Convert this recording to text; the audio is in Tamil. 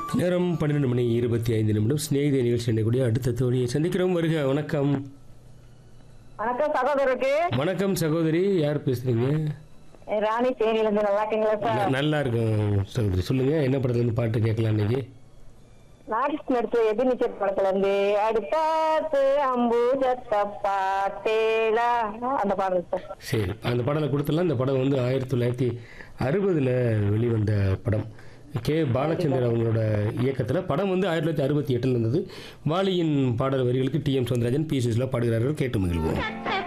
நேரம் பன்னிரெண்டு மணி இருபத்தி ஐந்து நிமிடம் சிநேகித நிகழ்ச்சி எண்ணக்கூடிய அடுத்த தோழியை சந்திக்கிறோம் வருக வணக்கம் வணக்கம் சகோதரருக்கு வணக்கம் சகோதரி யார் பேசுறீங்க ராணி தேனியில இருந்து நல்லா இருக்கீங்களா சார் ந- நல்லா இருக்கும் சகோதரி சொல்லுங்க என்ன படத்துல இருந்து பாட்டு கேட்கலாம் இன்னைக்கு நாடிஸ் நடிச்ச எதிர்நீச்சல் படத்துல இருந்து அடுத்தாத்து அம்பூஜத்த பாட்டேலா அந்த பாடல் சார் சரி அந்த பாடலை கொடுத்துடலாம் இந்த படம் வந்து ஆயிரத்தி தொள்ளாயிரத்தி அறுபதில் வெளிவந்த படம் கே பாலச்சந்தர் அவங்களோட இயக்கத்தில் படம் வந்து ஆயிரத்தி தொள்ளாயிரத்தி அறுபத்தி எட்டில் இருந்தது வாலியின் பாடல் வரிகளுக்கு T M Soundararajan P Susheela பாடுகிறார்கள் கேட்டு மகிழ்வோம் சத்த